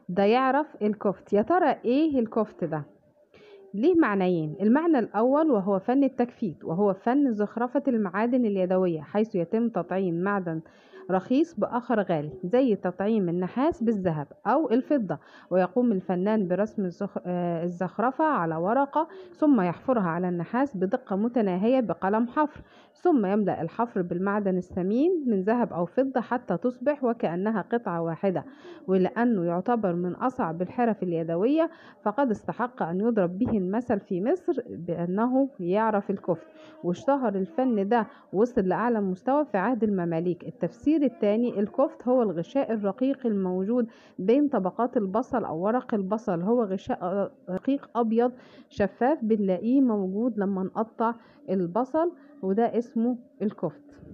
ده يعرف الكفت يا ترى ايه الكفت ده ليه معنيين المعنى الأول وهو فن التجفيت وهو فن زخرفة المعادن اليدوية حيث يتم تطعيم معدن رخيص بآخر غالي زي تطعيم النحاس بالذهب أو الفضة ويقوم الفنان برسم الزخ- آه، الزخرفة على ورقة ثم يحفرها على النحاس بدقة متناهية بقلم حفر ثم يملأ الحفر بالمعدن الثمين من ذهب أو فضة حتى تصبح وكأنها قطعة واحدة ولأنه يعتبر من أصعب الحرف اليدوية فقد استحق أن يضرب به المثل في مصر بأنه يعرف الكفت واشتهر الفن ده وصل لأعلى مستوى في عهد المماليك التفسير الثاني الكفت هو الغشاء الرقيق الموجود بين طبقات البصل أو ورق البصل هو غشاء رقيق أبيض شفاف بنلاقيه موجود لما نقطع البصل وده اسمه الكفت